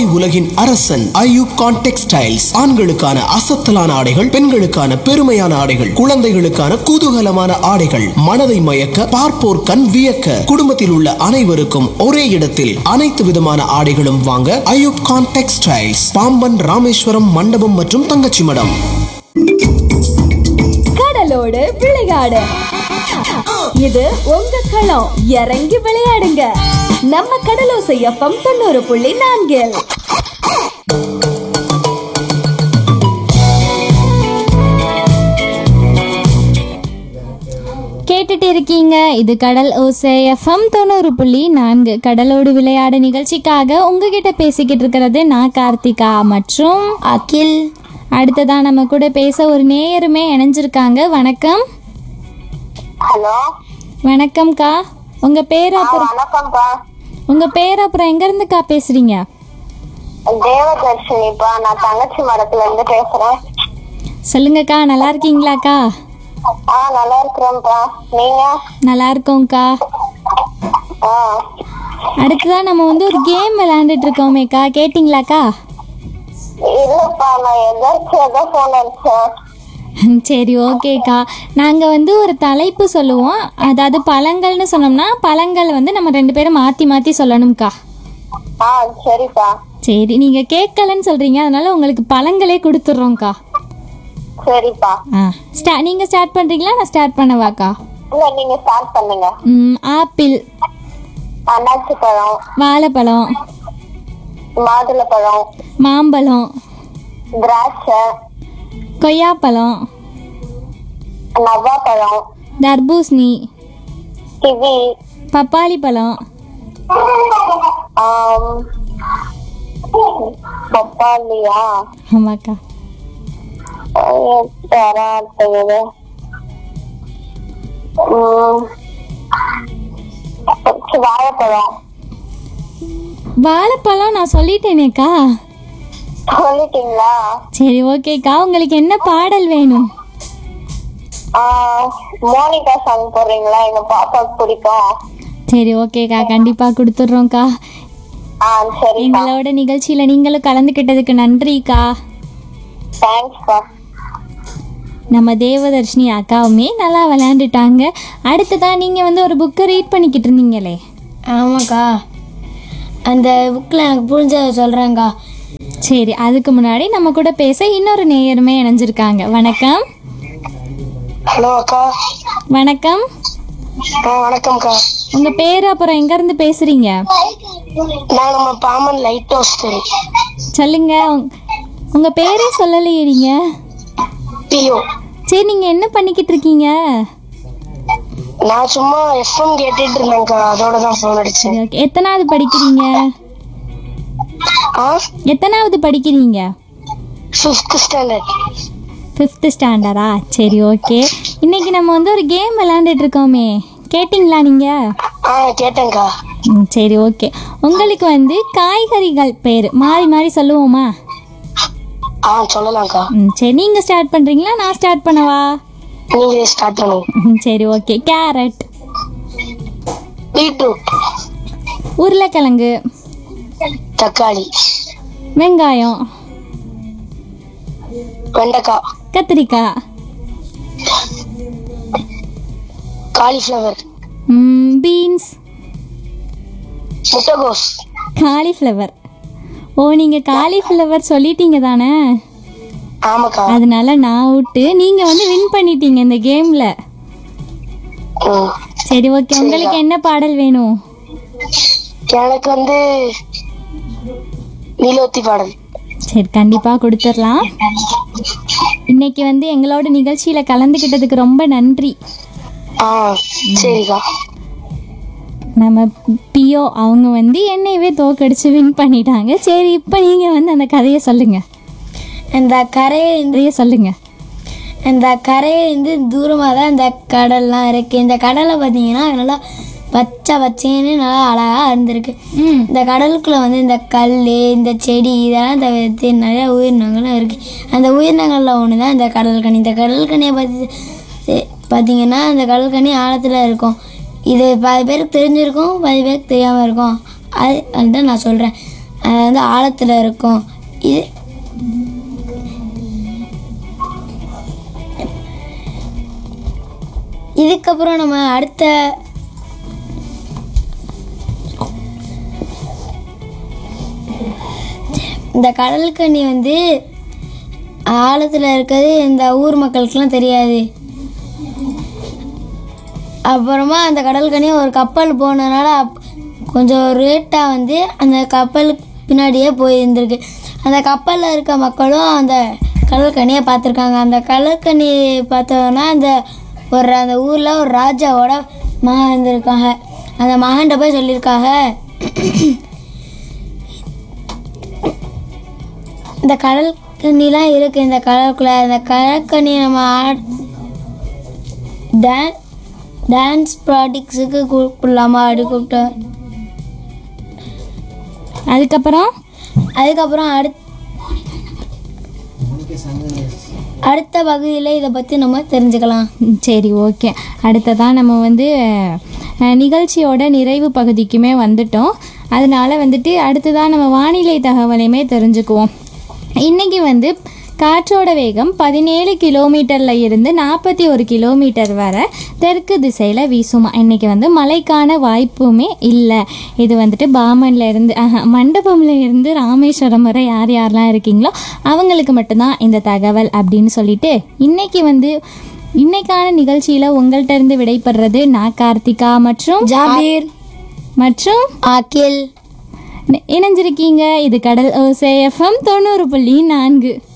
உலகின் அரசன் ஐயூப் கான் டெக்ஸ்டைல்ஸ் ஆண்களுக்கான அசத்தலான ஆடைகள் பெண்களுக்கான பெருமையான ஆடைகள் குழந்தைகளுக்கான குதூகலமான ஆடைகள் மனதை மயக்க பார்ப்போர் கண் வியக்க குடும்பத்தில் உள்ள அனைவருக்கும் ஒரே இடத்தில் அனைத்து விதமான ஆடைகளும் வாங்க ஐயூப் கான் டெக்ஸ்டைல்ஸ் பாம்பன் ராமேஸ்வரம் மண்டபம் மற்றும் தங்கச்சி மடம் கடலோடு விளையாடு இது உங்க களம் இறங்கி விளையாடுங்க நம்ம கடலோசை எஃப்எம் தொண்ணூறு புள்ளி நான்கில் கேட்டுட்டு இருக்கீங்க இது கடல் ஓசை எஃப்எம் தொண்ணூறு புள்ளி நான்கு கடலோடு விளையாடு நிகழ்ச்சிக்காக உங்ககிட்ட பேசிக்கிட்டு இருக்கிறது நான் கார்த்திகா மற்றும் அகில் அடுத்ததா நம்ம கூட பேச ஒரு நேயருமே இணைஞ்சிருக்காங்க வணக்கம் ஹலோ வணக்கம்க்கா உங்க பேர் அப்புறம் வணக்கம்ப்பா உங்க பேர் அப்புறம் எங்க இருந்துக்கா பேசுறீங்க தேவதர்ஷினிப்பா நான் தங்கச்சி மடத்துல இருந்து பேசுறேன் சொல்லுங்கக்கா நல்லா இருக்கீங்களாக்கா ஆ நல்லா இருக்கிறேன்ப்பா நீங்க நல்லா இருக்கோம்க்கா ஆ அடுத்ததா நம்ம வந்து ஒரு கேம் விளையாண்டுட்டு இருக்கோமேக்கா கேட்டிங்களாக்கா இல்லப்பா நான் எதாச்சும் ஏதோ போன் அடிச்சேன் சரி ஓகேக்கா நாங்கள் வந்து ஒரு தலைப்பு சொல்லுவோம் அதாவது பழங்கள்னு சொன்னோம்னா பழங்கள் வந்து நம்ம ரெண்டு பேரும் மாற்றி மாற்றி சொல்லணும்க்கா ஆ சரிப்பா சரி நீங்கள் கேட்கலன்னு சொல்கிறீங்க அதனால உங்களுக்கு பழங்களே கொடுத்துட்றோம்க்கா சரிப்பா ஆ ஸ்டா நீங்கள் ஸ்டார்ட் பண்ணுறீங்களா நான் ஸ்டார்ட் பண்ணவாக்கா இல்ல நீங்க ஸ்டார்ட் பண்ணுங்க ம், ஆப்பிள் அன்னாச்சி பழம் வாழைப்பழம் மாதுளை மாம்பழம் திராட்சை கொய்யாப்பழம் நவ்வாப்பழம் தர்பூசணி கிவி பப்பாளி பழம் ஆம், பப்பாளியா ஆமாக்கா தராது வாழைப்பழம் வாழைப்பழம் நான் சொல்லிட்டேனேக்கா சொல்லிட்டீங்களா சரி ஓகேக்கா உங்களுக்கு என்ன பாடல் வேணும் ஆ, மோனிகா சாங் போடுறீங்களா எங்க பாப்பாவுக்கு பிடிக்கும் சரி ஓகேக்கா கண்டிப்பாக கொடுத்துட்றோம்க்கா ஆ சரிப்பா எங்களோட நிகழ்ச்சியில் நீங்களும் கலந்துக்கிட்டதுக்கு நன்றிக்கா தேங்க்ஸ்ப்பா நம்ம தேவதர்ஷினி அக்காவுமே நல்லா விளையாண்டுட்டாங்க அடுத்ததான் நீங்கள் வந்து ஒரு புக்கை ரீட் பண்ணிக்கிட்டு இருந்தீங்களே ஆமாக்கா அந்த புக்கில் எனக்கு புரிஞ்சதை சொல்கிறேங்க்கா சரி அதுக்கு முன்னாடி நம்ம கூட பேச இன்னொரு நேயருமே இணைஞ்சிருக்காங்க வணக்கம் ஹலோ அக்கா வணக்கம் ஆ வணக்கம்க்கா உங்கள் பேர் அப்புறம் எங்கேருந்து பேசுகிறீங்க நான் நம்ம பாமன் லைட் ஹவுஸ் தெரு சொல்லுங்க உங்- உங்க பேரே சொல்லலையே நீங்க பியோ சரி நீங்க என்ன பண்ணிக்கிட்டு இருக்கீங்க நான் சும்மா எஃப்எம் கேட்டுட்டு இருந்தேன்க்கா அதோட தான் ஃபோன் அடிச்சேன் சரி, okay. எத்தனாவது படிக்கிறீங்க ஆ எத்தனாவது படிக்கிறீங்க ஃபிஃப்த் ஸ்டாண்டர்ட் ஃபிஃப்த்து ஸ்டாண்டர்டா சரி ஓகே இன்னைக்கு நம்ம வந்து ஒரு கேம் விளையாண்டுட்டு இருக்கோமே கேட்டிங்களா நீங்க ஆ கேட்டேன்க்கா ம், சரி ஓகே உங்களுக்கு வந்து காய்கறிகள் பேர் மாறி மாறி சொல்லுவோமா ஆ சொல்லலாம்க்கா ம், சரி நீங்க ஸ்டார்ட் பண்றீங்களா நான் ஸ்டார்ட் பண்ணவா நீங்களே ஸ்டார்ட் பண்ணுங்க ம், சரி ஓகே கேரட் பீட்ரூட் உருளைக்கிழங்கு தக்காளி வெங்காயம் வெண்டைக்காய் கத்திரிக்காய் காலிஃப்ளவர் பீன்ஸ் முட்டைகோஸ் காலிஃப்ளவர் ஓ நீங்கள் காலிஃப்ளவர் சொல்லிட்டீங்க தானே ஆமாக்கா அதனால நான் விட்டு நீங்கள் வந்து வின் பண்ணிட்டீங்க இந்த கேமில் ம் சரி ஓகே உங்களுக்கு என்ன பாடல் வேணும் எனக்கு வந்து நீலோத்தி பாடல் சரி கண்டிப்பாக கொடுத்துடலாம் இன்னைக்கு வந்து எங்களோட நிகழ்ச்சியில் கலந்துக்கிட்டதுக்கு ரொம்ப நன்றி ஆ சரிக்கா நம்ம பியோ அவங்க வந்து என்னையவே தோக்கடிச்சு வின் பண்ணிட்டாங்க சரி இப்போ நீங்கள் வந்து அந்த கதையை சொல்லுங்கள் இந்த கரையை கதையை சொல்லுங்கள் இந்த கரையிலேருந்து தூரமாக தான் இந்த கடல்லாம் இருக்குது இந்த கடலை பார்த்தீங்கன்னா நல்லா பச்சை பச்சைன்னு நல்லா அழகாக இருந்திருக்கு ம் இந்த கடலுக்குள்ளே வந்து இந்த கல் இந்த செடி இதெல்லாம் தவிர்த்து நிறைய உயிரினங்களும் இருக்குது அந்த உயிரினங்களில் ஒன்று தான் இந்த கடல் கனி இந்த கடல் கனியை பற்றி பார்த்தீங்கன்னா இந்த கடல் கனி ஆழத்தில் இருக்கும் இது பாதி பேருக்கு தெரிஞ்சிருக்கும் பாதி பேருக்கு தெரியாமல் இருக்கும் அது அதுதான் நான் சொல்கிறேன் அது வந்து ஆழத்தில் இருக்கும் இது இதுக்கப்புறம் நம்ம அடுத்த இந்த கடல் கன்னி வந்து ஆழத்தில் இருக்கிறது இந்த ஊர் மக்களுக்கெல்லாம் தெரியாது அப்புறமா அந்த கடல் கனி ஒரு கப்பல் போனதுனால அப்- கொஞ்சம் ரேட்டாக வந்து அந்த கப்பலுக்கு பின்னாடியே போயிருந்திருக்கு அந்த கப்பலில் இருக்க மக்களும் அந்த கடல் கனியை பார்த்துருக்காங்க அந்த கடல் கனி பார்த்தோன்னா அந்த ஒரு அந்த ஊரில் ஒரு ராஜாவோட மகன் இருந்திருக்காங்க அந்த மகன்கிட்ட போய் சொல்லியிருக்காங்க இந்த கடல் கண்ணிலாம் இருக்குது இந்த கடலுக்குள்ளே இந்த கடற்கண்ணி நம்ம ஆட் டான் டான்ஸ் ப்ராக்டிக்ஸுக்கு கூப்பிடலாமா அப்படி கூப்பிட்டேன் அதுக்கப்புறம் அதுக்கப்புறம் அடுத் அடுத்த பகுதியில் இதை பற்றி நம்ம தெரிஞ்சுக்கலாம் ம், சரி ஓகே அடுத்ததாக நம்ம வந்து அஹ், நிகழ்ச்சியோட நிறைவு பகுதிக்குமே வந்துட்டோம் அதனால வந்துட்டு அடுத்ததாக நம்ம வானிலை தகவலையுமே தெரிஞ்சுக்குவோம் இன்றைக்கி வந்து காற்றோட வேகம் பதினேழு கிலோமீட்டரில் இருந்து நாற்பத்தி ஒரு கிலோமீட்டர் வரை தெற்கு திசையில் வீசுமா இன்றைக்கி வந்து மழைக்கான வாய்ப்புமே இல்லை இது வந்துட்டு பாமன்ல இருந்து ஆஹா, மண்டபம்ல இருந்து ராமேஸ்வரம் வரை யார் யாரெல்லாம் இருக்கீங்களோ அவங்களுக்கு மட்டும்தான் இந்த தகவல் அப்படின்னு சொல்லிட்டு இன்னைக்கு வந்து இன்னைக்கான நிகழ்ச்சியில் உங்கள்கிட்ட இருந்து விடைபெறுறது நான் கார்த்திகா மற்றும் ஜாபீர் மற்றும் அகில் இணைஞ்சிருக்கீங்க இது கடல் ஓசை எஃப்எம் தொண்ணூறு புள்ளி நான்கு